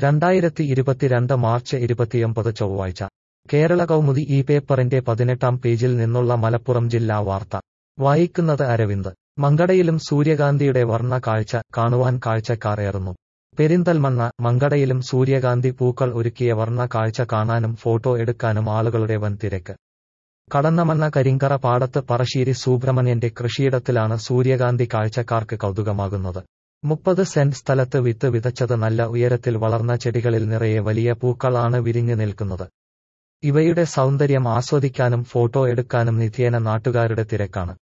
രണ്ടായിരത്തി ഇരുപത്തിരണ്ട് മാർച്ച് ഇരുപത്തിയൊമ്പത് ചൊവ്വാഴ്ച കേരള കൗമുദി ഈ പേപ്പറിന്റെ പതിനെട്ടാം പേജിൽ നിന്നുള്ള മലപ്പുറം ജില്ലാ വാർത്ത വായിക്കുന്നത് അരവിന്ദ് മങ്കടയിലും സൂര്യകാന്തിയുടെ വർണ്ണ കാഴ്ച കാണുവാൻ കാഴ്ചക്കാർ ഏറുന്നു പെരിന്തൽമണ്ണ മങ്കടയിലും സൂര്യകാന്തി പൂക്കൾ ഒരുക്കിയ വർണ്ണ കാഴ്ച കാണാനും ഫോട്ടോ എടുക്കാനും ആളുകളുടെ വൻ തിരക്ക് കടന്നമണ്ണ കരിങ്കറ പാടത്ത് പറശ്ശേരി സുബ്രഹ്മണ്യന്റെ കൃഷിയിടത്തിലാണ് സൂര്യകാന്തി കാഴ്ചക്കാർക്ക് കൗതുകമാകുന്നത് മുപ്പത് സെന്റ് സ്ഥലത്ത് വിത്ത് വിതച്ചത് നല്ല ഉയരത്തിൽ വളർന്ന ചെടികളിൽ നിറയെ വലിയ പൂക്കളാണ് വിരിഞ്ഞു നിൽക്കുന്നത് ഇവയുടെ സൗന്ദര്യം ആസ്വദിക്കാനും ഫോട്ടോ എടുക്കാനും നിത്യേന നാട്ടുകാരുടെ തിരക്കാണ്